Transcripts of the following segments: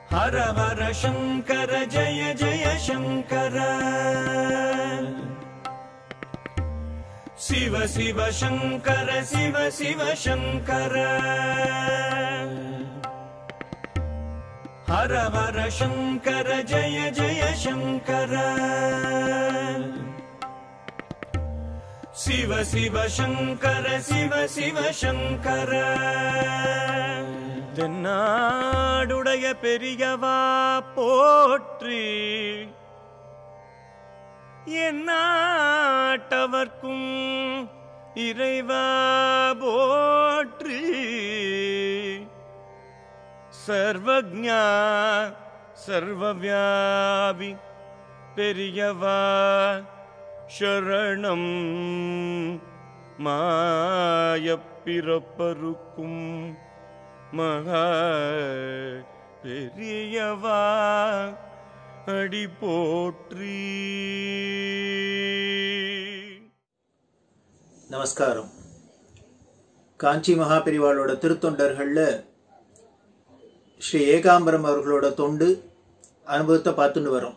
हर हर शङ्कर जय जय शङ्कर शिव शिव शङ्कर शिव शिव शङ्कर हर हर शङ्कर जय जय शङ्कर शिव शिव शङ्कर शिव शिव शङ्कर தென்னாடுடைய பெரியவா போற்றி எந்நாட்டவர்க்கும் இறைவா போற்றி சர்வஜா சர்வவியாபி பெரியவா சரணம் மாயப்பிறப்பருக்கும் மகா பெரியவா அடி போற்றி நமஸ்காரம் காஞ்சி மகாபெரிவாளோட திருத்தொண்டர்களில் ஸ்ரீ ஏகாம்பரம் அவர்களோட தொண்டு அனுபவத்தை பார்த்துன்னு வரோம்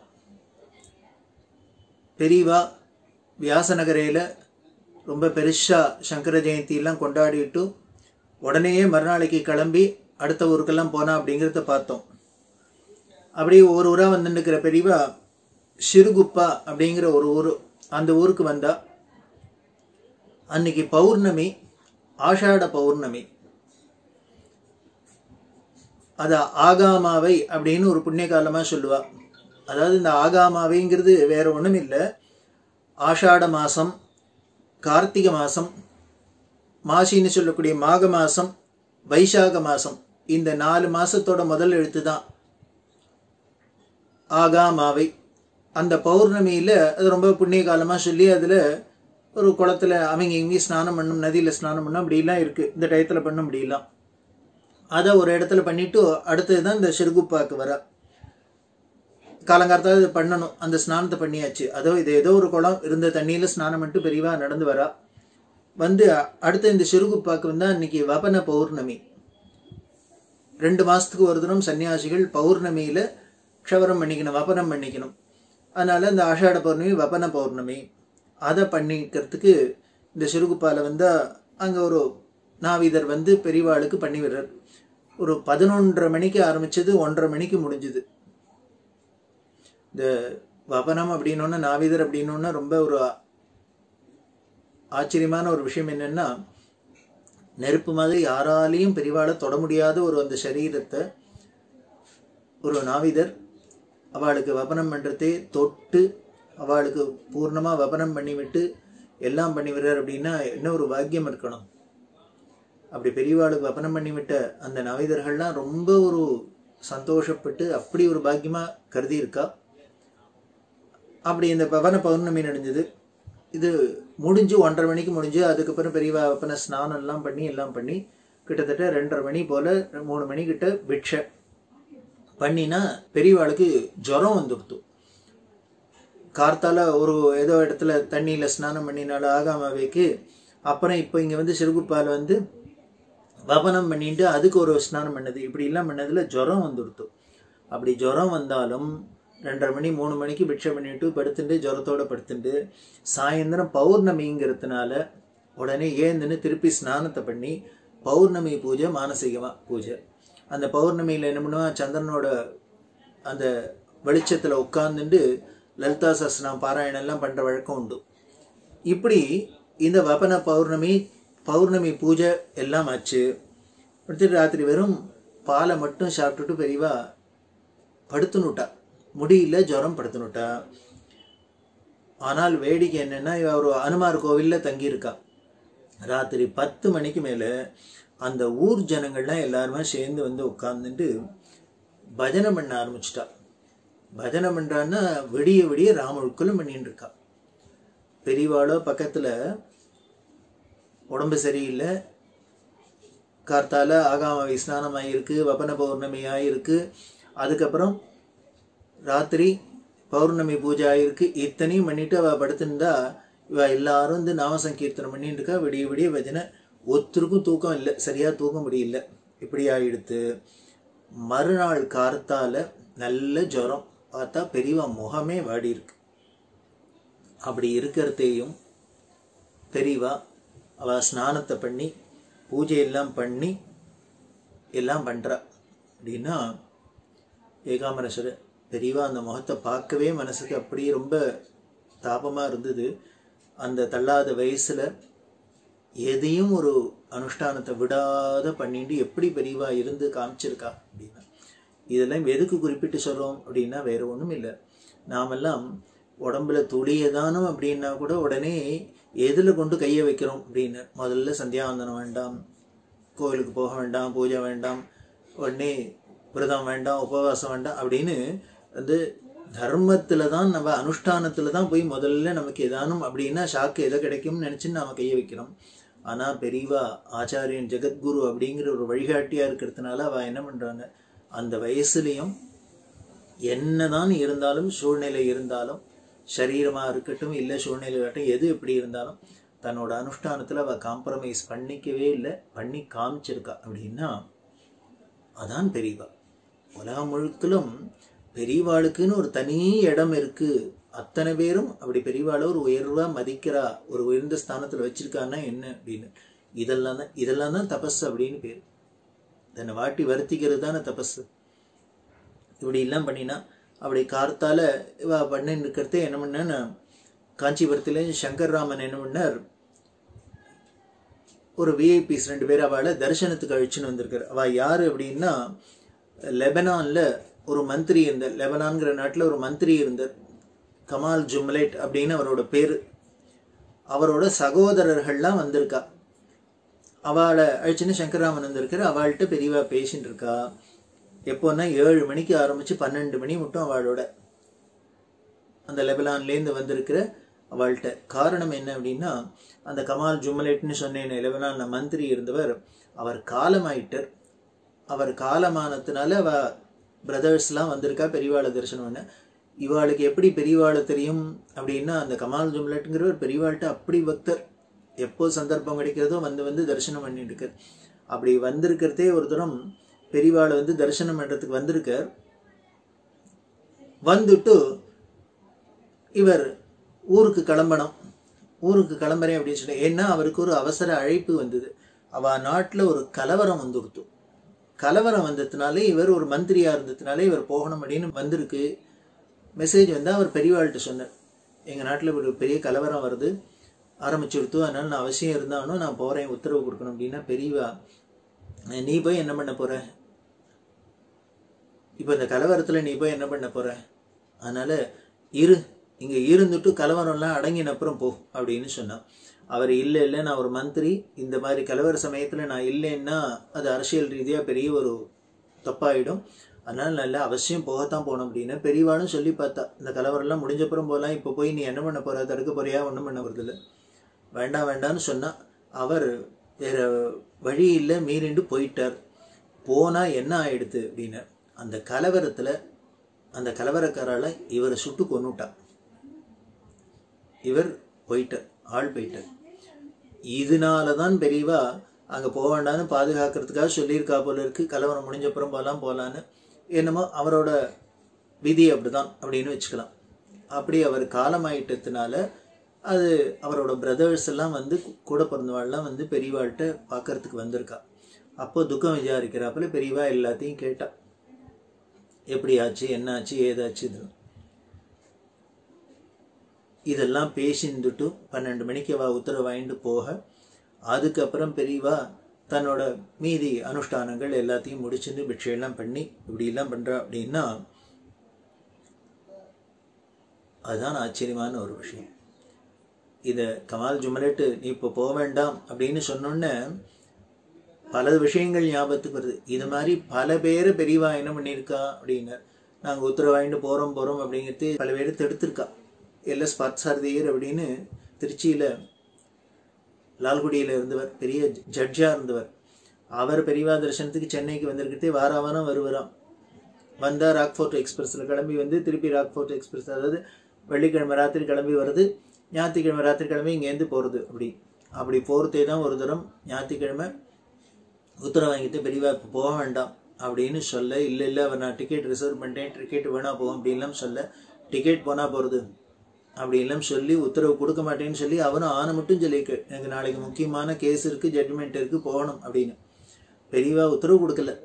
பெரியவா வியாசநகரையில் ரொம்ப பெருசாக சங்கர ஜெயந்தியெல்லாம் கொண்டாடிட்டு உடனேயே மறுநாளைக்கு கிளம்பி அடுத்த ஊருக்கெல்லாம் போனா அப்படிங்கிறத பார்த்தோம் அப்படியே ஒரு ஊராக வந்துருக்கிற பெரியவா சிறுகுப்பா அப்படிங்கிற ஒரு ஊர் அந்த ஊருக்கு வந்தா அன்னைக்கு பௌர்ணமி ஆஷாட பௌர்ணமி அது ஆகாமாவை அப்படின்னு ஒரு புண்ணிய காலமாக சொல்லுவா அதாவது இந்த ஆகாமாவைங்கிறது வேற ஒன்றும் இல்லை ஆஷாட மாதம் கார்த்திகை மாதம் மாசின்னு சொல்லக்கூடிய மாக மாதம் வைசாக மாதம் இந்த நாலு மாதத்தோட முதல் எழுத்து தான் ஆகாமாவை அந்த பௌர்ணமியில் அது ரொம்ப புண்ணிய காலமாக சொல்லி அதில் ஒரு குளத்துல அவங்க இங்கேயும் ஸ்நானம் பண்ணும் நதியில் ஸ்நானம் பண்ணும் அப்படிலாம் இருக்குது இந்த டயத்தில் பண்ண முடியலாம் அதை ஒரு இடத்துல பண்ணிட்டு அடுத்தது தான் இந்த சிறுகுப்பாக்கு வர காலங்காலத்தாவது இது பண்ணணும் அந்த ஸ்நானத்தை பண்ணியாச்சு அதோ இது ஏதோ ஒரு குளம் இருந்த தண்ணியில் ஸ்நானம் பண்ணிட்டு பெரியவா நடந்து வரா வந்து அடுத்த இந்த சிறுகுப்பாக்கு வந்து அன்னைக்கு வபன பௌர்ணமி ரெண்டு மாதத்துக்கு ஒரு தினம் சன்னியாசிகள் பௌர்ணமியில் க்ஷவரம் பண்ணிக்கணும் வபனம் பண்ணிக்கணும் அதனால் இந்த ஆஷாட பௌர்ணமி வபன பௌர்ணமி அதை பண்ணிக்கிறதுக்கு இந்த சிறுகுப்பால வந்து அங்கே ஒரு நாவிதர் வந்து பெரியவாளுக்கு பண்ணி விடுறார் ஒரு பதினொன்றரை மணிக்கு ஆரம்பிச்சது ஒன்றரை மணிக்கு முடிஞ்சுது இந்த வபனம் அப்படின்னோன்னா நாவிதர் அப்படின்னோன்னா ரொம்ப ஒரு ஆச்சரியமான ஒரு விஷயம் என்னன்னா நெருப்பு மாதிரி யாராலையும் பெரியவாளை தொட முடியாத ஒரு அந்த சரீரத்தை ஒரு நாவிதர் அவளுக்கு வபனம் பண்ணுறதே தொட்டு அவளுக்கு பூர்ணமாக வபனம் பண்ணிவிட்டு எல்லாம் பண்ணி விடுறார் அப்படின்னா என்ன ஒரு பாக்கியம் இருக்கணும் அப்படி பெரியவாளுக்கு வபனம் பண்ணிவிட்ட அந்த நவிதர்கள்லாம் ரொம்ப ஒரு சந்தோஷப்பட்டு அப்படி ஒரு பாக்கியமாக கருதி இருக்கா அப்படி இந்த பவன பௌர்ணமி நடந்தது இது முடிஞ்சு ஒன்றரை மணிக்கு முடிஞ்சு அதுக்கப்புறம் பெரியவா வப்பன ஸ்நானம் எல்லாம் பண்ணி எல்லாம் பண்ணி கிட்டத்தட்ட ரெண்டரை மணி போல் மூணு மணி கிட்ட பிட்சை பண்ணினா பெரியவாளுக்கு ஜுரம் வந்துடுத்து கார்த்தால ஒரு ஏதோ இடத்துல தண்ணியில் ஸ்நானம் பண்ணினால ஆகாமவேக்கு அப்புறம் இப்போ இங்கே வந்து சிறுகுப்பால் வந்து வபனம் பண்ணிட்டு அதுக்கு ஒரு ஸ்நானம் பண்ணது இப்படி எல்லாம் பண்ணதில் ஜுரம் வந்துடுத்து அப்படி ஜுரம் வந்தாலும் ரெண்டரை மணி மூணு மணிக்கு பிக்ஷை பண்ணிட்டு படுத்துட்டு ஜுரத்தோட படுத்துட்டு சாயந்தரம் பௌர்ணமிங்கிறதுனால உடனே ஏந்துன்னு திருப்பி ஸ்நானத்தை பண்ணி பௌர்ணமி பூஜை மானசீகமாக பூஜை அந்த பௌர்ணமியில் என்ன பண்ணுவான் சந்திரனோட அந்த வெளிச்சத்தில் உட்காந்துட்டு லலிதா சஸ்திரம் பாராயணம் எல்லாம் பண்ணுற வழக்கம் உண்டு இப்படி இந்த வபன பௌர்ணமி பௌர்ணமி பூஜை எல்லாம் ஆச்சு அடுத்துட்டு ராத்திரி வெறும் பாலை மட்டும் சாப்பிட்டுட்டு பெரியவா படுத்துனுட்டா முடியல ஜுரம் படுத்துனுட்டா ஆனால் வேடிக்கை என்னன்னா இவ ஒரு அனுமார் கோவிலில் தங்கியிருக்கா ராத்திரி பத்து மணிக்கு மேலே அந்த ஊர் ஜனங்கள்லாம் எல்லாருமே சேர்ந்து வந்து உட்காந்துட்டு பஜனை பண்ண ஆரம்பிச்சிட்டா பஜனை பண்ணுறான்னா விடிய விடிய ராமழுக்கலும் பண்ணிட்டு இருக்கா பெரியவாளோ பக்கத்தில் உடம்பு சரியில்லை கார்த்தால ஆகாம ஸ்நானம் ஆகியிருக்கு வபன பௌர்ணமி ஆகியிருக்கு அதுக்கப்புறம் ராத்திரி பௌர்ணமி பூஜை ஆகிருக்கு இத்தனையும் பண்ணிட்டு அவள் படுத்திருந்தா இவ எல்லாரும் வந்து நாம சங்கீர்த்தனம் பண்ணிட்டு இருக்கா விடிய விடிய பஜனை ஒருத்தருக்கும் தூக்கம் இல்லை சரியாக தூக்க முடியல இப்படி ஆகிடுத்து மறுநாள் கார்த்தால நல்ல ஜுரம் பார்த்தா பெரியவா முகமே வாடி இருக்கு அப்படி இருக்கிறதையும் பெரியவா அவ ஸ்நானத்தை பண்ணி பூஜை எல்லாம் பண்ணி எல்லாம் பண்றா அப்படின்னா ஏகாமரேஸ்வரர் பெரியவா அந்த முகத்தை பார்க்கவே மனசுக்கு அப்படியே ரொம்ப தாபமா இருந்தது அந்த தள்ளாத வயசுல எதையும் ஒரு அனுஷ்டானத்தை விடாத பண்ணிட்டு எப்படி பெரியவா இருந்து காமிச்சிருக்கா அப்படின்னா இதெல்லாம் எதுக்கு குறிப்பிட்டு சொல்றோம் அப்படின்னா வேற ஒண்ணும் இல்லை நாமெல்லாம் உடம்புல துளியதானம் அப்படின்னா கூட உடனே எதுல கொண்டு கையை வைக்கிறோம் அப்படின்னு முதல்ல சந்தியாவந்தனம் வேண்டாம் கோயிலுக்கு போக வேண்டாம் பூஜை வேண்டாம் உடனே விரதம் வேண்டாம் உபவாசம் வேண்டாம் அப்படின்னு வந்து தர்மத்துல தான் நம்ம அனுஷ்டானத்துல தான் போய் முதல்ல நமக்கு ஏதானும் அப்படின்னா ஷாக்கு எதை கிடைக்கும்னு நினைச்சு நாம கையை வைக்கிறோம் ஆனா பெரியவா ஆச்சாரியன் ஜெகத்குரு அப்படிங்கிற ஒரு வழிகாட்டியா இருக்கிறதுனால அவ என்ன பண்றாங்க அந்த வயசுலயும் என்னதான் இருந்தாலும் சூழ்நிலை இருந்தாலும் சரீரமா இருக்கட்டும் இல்லை சூழ்நிலை இருக்கட்டும் எது எப்படி இருந்தாலும் தன்னோட அனுஷ்டானத்துல அவ காம்ப்ரமைஸ் பண்ணிக்கவே இல்லை பண்ணி காமிச்சிருக்கா அப்படின்னா அதான் பெரியவா உலகம் முழுக்கிலும் பெரியவாளுக்குன்னு ஒரு தனி இடம் இருக்கு அத்தனை பேரும் அப்படி பெரியவாளை ஒரு உயர்வா மதிக்கிறா ஒரு உயர்ந்த ஸ்தானத்துல வச்சிருக்கான்னா என்ன அப்படின்னு இதெல்லாம் தான் இதெல்லாம் தான் தபஸ் அப்படின்னு பேர் தன்னை வாட்டி வருத்திக்கிறது தானே தபஸ் இப்படி எல்லாம் பண்ணினா அப்படி கார்த்தால இவ பண்ணின்னு இருக்கிறதே என்ன பண்ணான்னு காஞ்சிபுரத்துல சங்கர் ராமன் என்ன பண்ணார் ஒரு விஐபிஸ் ரெண்டு பேர் அவளை தரிசனத்துக்கு அழிச்சுன்னு வந்திருக்காரு அவ யாரு அப்படின்னா லெபனான்ல ஒரு மந்திரி இருந்தார் லெபனான்ங்கிற நாட்டுல ஒரு மந்திரி இருந்தார் கமால் ஜும்லைட் அப்படின்னு அவரோட பேரு அவரோட சகோதரர்கள்லாம் வந்திருக்கா அவளை அழிச்சுன்னு சங்கராமன் வந்திருக்காரு அவள்கிட்ட பெரியவா பேசிட்டு இருக்கா எப்போன்னா ஏழு மணிக்கு ஆரம்பிச்சு பன்னெண்டு மணி மட்டும் அவளோட அந்த லெபனான்லேருந்து வந்திருக்கிற அவள்கிட்ட காரணம் என்ன அப்படின்னா அந்த கமால் ஜுமலேட்னு சொன்னேன் லெபனான்ல மந்திரி இருந்தவர் அவர் காலமாயிட்டார் அவர் காலமானதுனால அவ பிரதர்ஸ்லாம் வந்திருக்கா பெரியவாளை தரிசனம் பண்ண இவாளுக்கு எப்படி பெரியவாளை தெரியும் அப்படின்னா அந்த கமால் ஜும்லட்டுங்கிறவர் பெரியவாள்கிட்ட அப்படி பக்தர் எப்போ சந்தர்ப்பம் கிடைக்கிறதோ வந்து வந்து தரிசனம் பண்ணிட்டு இருக்கார் அப்படி வந்திருக்கிறதே ஒரு தரம் பெரியவாளை வந்து தரிசனம் பண்றதுக்கு வந்திருக்கார் வந்துட்டு இவர் ஊருக்கு கிளம்பணும் ஊருக்கு கிளம்புறேன் அப்படின்னு சொல்லி ஏன்னா அவருக்கு ஒரு அவசர அழைப்பு வந்தது அவ நாட்டில் ஒரு கலவரம் வந்துடுத்து கலவரம் வந்ததுனாலே இவர் ஒரு மந்திரியா இருந்ததுனாலே இவர் போகணும் அப்படின்னு வந்திருக்கு மெசேஜ் வந்து அவர் பெரியவாள்கிட்ட சொன்னார் எங்கள் நாட்டில் ஒரு பெரிய கலவரம் வருது ஆரம்பிச்சுடுத்து அதனால நான் அவசியம் இருந்தாலும் நான் போகிறேன் உத்தரவு கொடுக்கணும் அப்படின்னா பெரியவா நீ போய் என்ன பண்ண போற இப்போ இந்த கலவரத்தில் நீ போய் என்ன பண்ண போற அதனால இரு இங்கே இருந்துட்டு கலவரம்லாம் அடங்கின அப்புறம் போ அப்படின்னு சொன்னான் அவர் இல்லை இல்லை நான் ஒரு மந்திரி இந்த மாதிரி கலவர சமயத்தில் நான் இல்லைன்னா அது அரசியல் ரீதியாக பெரிய ஒரு தப்பாயிடும் அதனால நல்ல அவசியம் போகத்தான் போகணும் அப்படின்னு பெரியவாளும் சொல்லி பார்த்தா இந்த கலவரம்லாம் முடிஞ்சப்புறம் போகலாம் இப்போ போய் நீ என்ன பண்ண போற தடுக்க போறியா ஒன்றும் பண்ண போறதில்ல வேண்டாம் வேண்டாம்னு சொன்னா அவர் வேற வழி இல்லை மீறிண்டு போயிட்டார் போனா என்ன ஆயிடுது அப்படின்னு அந்த கலவரத்துல அந்த கலவரக்காரால இவரை சுட்டு கொன்னுட்டான் இவர் போயிட்டார் ஆள் போயிட்டார் இதனாலதான் பெரியவா அங்க போக வேண்டாம்னு பாதுகாக்கிறதுக்காக சொல்லியிருக்கா போல இருக்கு கலவரம் முடிஞ்சப்புறம் போகலாம் போகலான்னு என்னமோ அவரோட விதி அப்படிதான் அப்படின்னு வச்சுக்கலாம் அப்படி அவர் காலமாயிட்டதுனால அது அவரோட பிரதர்ஸ் எல்லாம் வந்து கூட பிறந்தவாள்லாம் வந்து பெரியவாள்கிட்ட பார்க்கறதுக்கு வந்திருக்கா அப்போ துக்கம் விசாரிக்கிறாப்புல பெரியவா எல்லாத்தையும் கேட்டா எப்படி ஆச்சு என்ன ஆச்சு ஏதாச்சு இது இதெல்லாம் பேசிந்துட்டு பன்னெண்டு மணிக்கு அவ உத்தரவு வாங்கிட்டு போக அதுக்கப்புறம் பெரியவா தன்னோட மீதி அனுஷ்டானங்கள் எல்லாத்தையும் முடிச்சுட்டு பிக்ஷையெல்லாம் பண்ணி இப்படி எல்லாம் பண்றா அப்படின்னா அதுதான் ஆச்சரியமான ஒரு விஷயம் இத கமால் ஜுமலெட்டு நீ இப்போ போக வேண்டாம் அப்படின்னு சொன்னோன்னே பல விஷயங்கள் ஞாபகத்துக்கு வருது இது மாதிரி பல பேரை பெரியவா என்ன பண்ணியிருக்கா அப்படின்னு நாங்கள் உத்தரவு வாங்கிட்டு போகிறோம் போகிறோம் அப்படிங்கிறது பல பேர் தடுத்திருக்கா எல்எஸ் பார்த்தசாரதியர் அப்படின்னு திருச்சியில் லால்குடியில் இருந்தவர் பெரிய ஜட்ஜாக இருந்தவர் அவர் பெரியவா தரிசனத்துக்கு சென்னைக்கு வந்திருக்கிறதே வார வாரம் வருவராம் வந்தால் ராக்ஃபோர்ட் எக்ஸ்பிரஸில் கிளம்பி வந்து திருப்பி ராக்ஃபோர்ட் எக்ஸ்பிரஸ் அதாவது வெள்ளிக்கிழமை ராத்திரி கிளம்பி வருது ஞாயிற்றுக்கிழமை ராத்திரி கிழமை இங்கேருந்து போகிறது அப்படி அப்படி போகிறதே தான் ஒரு தரம் ஞாயிற்றுக்கிழமை உத்தரவு வாங்கிட்டு பெரியவா இப்போ போக வேண்டாம் அப்படின்னு சொல்ல இல்லை இல்லை அவர் நான் டிக்கெட் ரிசர்வ் பண்ணிட்டேன் டிக்கெட் வேணா போகும் அப்படின்லாம் சொல்ல டிக்கெட் போனால் போகிறது அப்படின்லாம் சொல்லி உத்தரவு கொடுக்க மாட்டேன்னு சொல்லி அவனும் ஆன மட்டும் சொல்லியிருக்கு எனக்கு நாளைக்கு முக்கியமான கேஸ் இருக்குது ஜட்மெண்ட் இருக்குது போகணும் அப்படின்னு பெரியவா உத்தரவு கொடுக்கல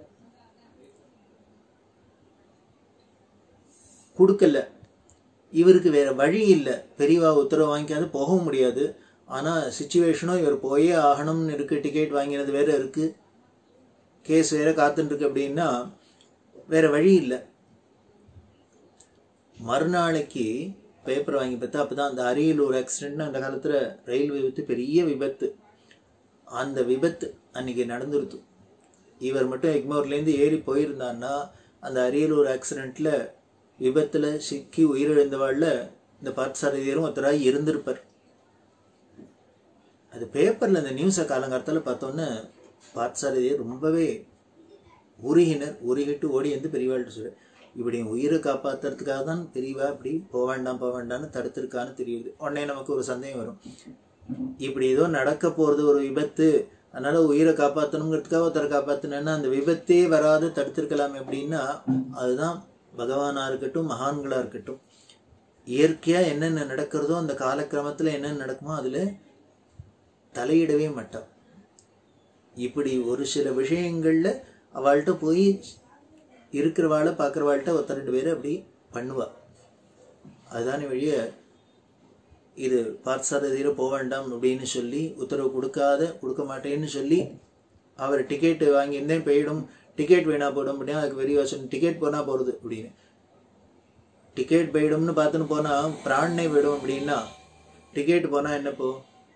கொடுக்கல இவருக்கு வேற வழி இல்லை பெரியவா உத்தரவு வாங்கிக்காது போகவும் முடியாது ஆனால் சுச்சுவேஷனும் இவர் போயே ஆகணும்னு இருக்கு டிக்கெட் வாங்கினது வேற இருக்கு கேஸ் வேற காத்துட்டு இருக்கு அப்படின்னா வேற வழி இல்லை மறுநாளைக்கு பேப்பர் வாங்கி பார்த்தா அப்பதான் அந்த அரியலூர் ஆக்சிடென்ட்னு அந்த காலத்துல ரயில் விபத்து பெரிய விபத்து அந்த விபத்து அன்னைக்கு நடந்துருது இவர் மட்டும் எக்மோர்லேருந்து ஏறி போயிருந்தான்னா அந்த அரியலூர் ஆக்சிடென்ட்ல விபத்துல சிக்கி உயிரிழந்தவாழ்ல இந்த பார்த்தசாரதியரும் ஒருத்தராக இருந்திருப்பார் அது பேப்பர்ல அந்த நியூஸை காலங்காலத்தில் பார்த்தோன்னே பார்த்தசாரதியர் ரொம்பவே உருகினர் உருகிட்டு ஓடி வந்து பெரியவாள்கிட்ட சொல்லு இப்படி என் உயிரை காப்பாத்துறதுக்காக தான் பெரியவா இப்படி போக வேண்டாம் போக வேண்டாம்னு தடுத்திருக்கான்னு தெரியுது உடனே நமக்கு ஒரு சந்தேகம் வரும் இப்படி ஏதோ நடக்க போறது ஒரு விபத்து அதனால உயிரை காப்பாற்றணுங்கிறதுக்காக ஒருத்தரை காப்பாத்தினேன்னா அந்த விபத்தே வராது தடுத்திருக்கலாம் அப்படின்னா அதுதான் பகவானா இருக்கட்டும் மகான்களா இருக்கட்டும் இயற்கையா என்னென்ன நடக்கிறதோ அந்த காலக்கிரமத்துல என்னென்ன நடக்குமோ அதுல தலையிடவே மாட்டான் இப்படி ஒரு சில விஷயங்கள்ல அவள்கிட்ட போய் இருக்கிறவாளை பார்க்குறவாள்கிட்ட ஒருத்தர் ரெண்டு பேரும் அப்படி பண்ணுவா அதுதானே வழிய இது பார்த்தசாரதியில போக வேண்டாம் அப்படின்னு சொல்லி உத்தரவு கொடுக்காத கொடுக்க மாட்டேன்னு சொல்லி அவர் டிக்கெட் வாங்கியிருந்தேன் போயிடும் டிக்கெட் வேணா போயிடும் அப்படின்னா அதுக்கு பெரிய யோசனை டிக்கெட் போனா போறது அப்படின்னு டிக்கெட் போயிடும்னு பார்த்துன்னு போனா பிராணனே போயிடும் அப்படின்னா டிக்கெட் போனா என்ன போ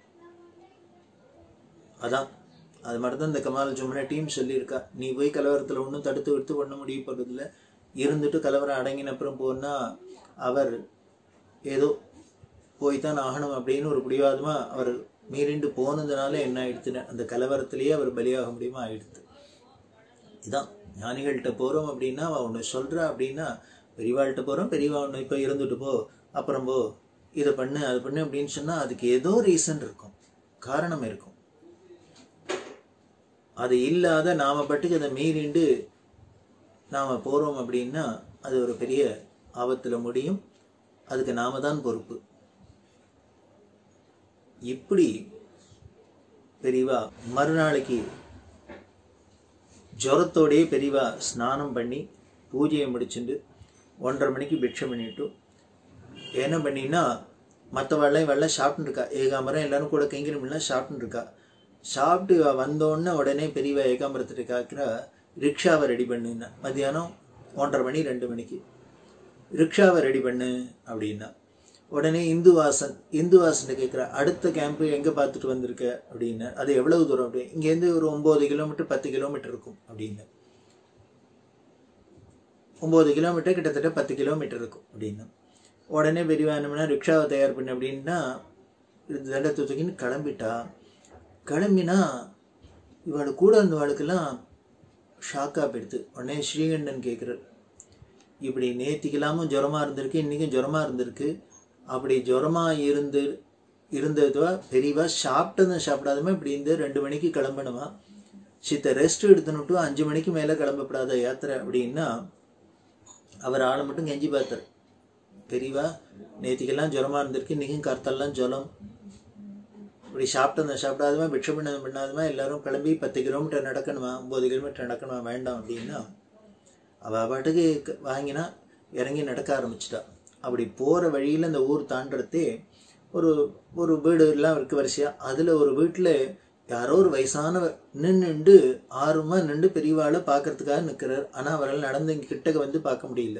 அதான் அது மாதிரி தான் இந்த கமால் ஜும்னா டீம் சொல்லியிருக்கா நீ போய் கலவரத்தில் ஒன்றும் தடுத்து விடுத்து பண்ண முடிய போகிறதில்ல இருந்துட்டு கலவரம் அடங்கின அப்புறம் போனா அவர் ஏதோ போய் தான் ஆகணும் அப்படின்னு ஒரு பிடிவாதமாக அவர் மீறிண்டு போனதுனால என்ன ஆயிடுத்துன்னு அந்த கலவரத்திலேயே அவர் பலியாக முடியுமா ஆயிடுத்து இதான் ஞானிகள்கிட்ட போகிறோம் அப்படின்னா அவன் ஒன்று சொல்கிறா அப்படின்னா பெரியவாள்கிட்ட போகிறோம் பெரியவா ஒன்று இப்போ இருந்துட்டு போ அப்புறம் போ இதை பண்ணு அது பண்ணு அப்படின்னு சொன்னால் அதுக்கு ஏதோ ரீசன் இருக்கும் காரணம் இருக்கும் அது இல்லாத நாம பட்டுக்கு அதை மீறிண்டு நாம போறோம் அப்படின்னா அது ஒரு பெரிய ஆபத்துல முடியும் அதுக்கு நாம தான் பொறுப்பு இப்படி பெரியவா மறுநாளைக்கு ஜுரத்தோடயே பெரியவா ஸ்நானம் பண்ணி பூஜையை முடிச்சுட்டு ஒன்றரை மணிக்கு பிக்ஷை பண்ணிட்டு என்ன பண்ணினா மற்றவெல்லாம் இவெல்லாம் சாப்பிட்டு இருக்கா ஏகாமரம் எல்லாரும் கூட கைங்கரியம்லாம் சாப்பிட்டு இருக்கா சாப்பிட்டு இவ வந்தோடனே உடனே பெரியவா ஏகாம்பரத்துட்டு காக்கிற ரிக்ஷாவை ரெடி பண்ணுன்னா மத்தியானம் ஒன்றரை மணி ரெண்டு மணிக்கு ரிக்ஷாவை ரெடி பண்ணு அப்படின்னா உடனே இந்துவாசன் இந்துவாசன் கேட்குற அடுத்த கேம்ப் எங்கே பார்த்துட்டு வந்திருக்க அப்படின்னு அது எவ்வளவு தூரம் அப்படி இங்கேருந்து ஒரு ஒம்பது கிலோமீட்டர் பத்து கிலோமீட்டர் இருக்கும் அப்படின்னு ஒம்பது கிலோமீட்டர் கிட்டத்தட்ட பத்து கிலோமீட்டர் இருக்கும் அப்படின்னு உடனே பெரியவா என்னம்னா ரிக்ஷாவை தயார் பண்ணு அப்படின்னா தண்டத்தை தூக்கின்னு கிளம்பிட்டா கிளம்பினா இவளு கூட இருந்தவாளுக்கெல்லாம் ஷாக்காக போயிடுது உடனே ஸ்ரீகண்டன் கேட்குறார் இப்படி நேத்திக்கெல்லாமும் ஜுரமாக இருந்திருக்கு இன்றைக்கும் ஜுரமாக இருந்திருக்கு அப்படி ஜுரமாக இருந்து இருந்ததுவா பெரியவா சாப்பிட்டதும் சாப்பிடாதமா இப்படி இந்த ரெண்டு மணிக்கு கிளம்பணுமா சித்த ரெஸ்ட் எடுத்துனுட்டு அஞ்சு மணிக்கு மேலே கிளம்பப்படாத யாத்திரை அப்படின்னா அவர் ஆளை மட்டும் கெஞ்சி பார்த்தார் பெரியவா நேத்திக்கெல்லாம் ஜுரமாக இருந்திருக்கு இன்றைக்கும் கருத்தெல்லாம் ஜுரம் இப்படி சாப்பிட்டதை சாப்பிடாதமா பிக்ஷை பண்ணது பண்ணாதமா எல்லாரும் கிளம்பி பத்து கிலோமீட்டர் நடக்கணுமா ஒம்பது கிலோமீட்டர் நடக்கணுமா வேண்டாம் அப்படின்னா அவள் பாட்டுக்கு க- வாங்கினா இறங்கி நடக்க ஆரம்பிச்சிட்டா அப்படி போகிற வழியில் அந்த ஊர் தாண்டறதே ஒரு ஒரு வீடு எல்லாம் இருக்கு வரிசையாக அதில் ஒரு வீட்டில் யாரோ ஒரு வயசானவர் நின்றுண்டு ஆர்வமா நின்று பெரியவாளை பார்க்கறதுக்காக நிற்கிறார் ஆனால் அவரால் நடந்து இங்க கிட்டக்க வந்து பார்க்க முடியல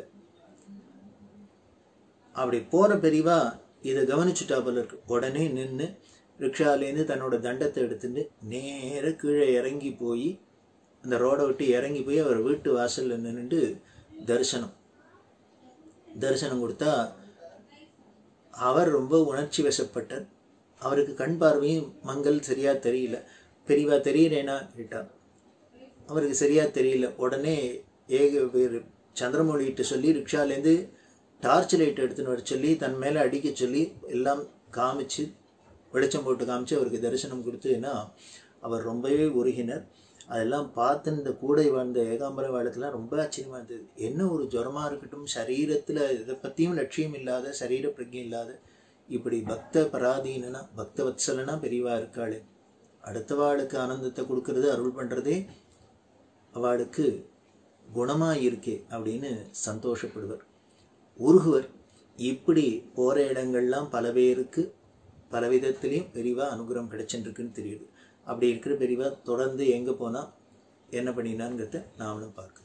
அப்படி போற பெரியவா இதை கவனிச்சுட்டா போல இருக்கு உடனே நின்று ரிக்ஷாலேருந்து தன்னோட தண்டத்தை எடுத்துட்டு நேர கீழே இறங்கி போய் அந்த ரோடை விட்டு இறங்கி போய் அவர் வீட்டு வாசல்ல நின்னுட்டு தரிசனம் தரிசனம் கொடுத்தா அவர் ரொம்ப உணர்ச்சி வசப்பட்டார் அவருக்கு கண் பார்வையும் மங்கள் சரியா தெரியல பெரியவா தெரியறேனா கேட்டார் அவருக்கு சரியா தெரியல உடனே ஏக பேர் சந்திரமௌழிகிட்ட சொல்லி ரிக்ஷாலேருந்து டார்ச் லைட் எடுத்துன்னு வர சொல்லி தன் மேலே அடிக்க சொல்லி எல்லாம் காமிச்சு வெளிச்சம் போட்டு காமிச்சு அவருக்கு தரிசனம் கொடுத்துன்னா அவர் ரொம்பவே உருகினர் அதெல்லாம் பார்த்து இந்த கூடை வாழ்ந்த ஏகாம்பர வாழ்க்கெல்லாம் ரொம்ப ஆச்சரியமா இருந்தது என்ன ஒரு ஜுரமா இருக்கட்டும் சரீரத்துல இதை பத்தியும் லட்சியம் இல்லாத சரீர பிரஜை இல்லாத இப்படி பக்த பராதீனனா பக்த வத்சலனா பெரியவா இருக்காளே அடுத்தவாளுக்கு ஆனந்தத்தை கொடுக்கறது அருள் பண்றதே அவளுக்கு குணமா இருக்கே அப்படின்னு சந்தோஷப்படுவர் உருகுவர் இப்படி போற இடங்கள்லாம் பல பேருக்கு பல விதத்திலையும் பெரியவா அனுகிரகம் கிடைச்சிருக்குன்னு தெரியுது அப்படி இருக்கிற பெரியவா தொடர்ந்து எங்க போனா என்ன பண்ணினாங்கிறத நாமளும் பார்க்கலாம்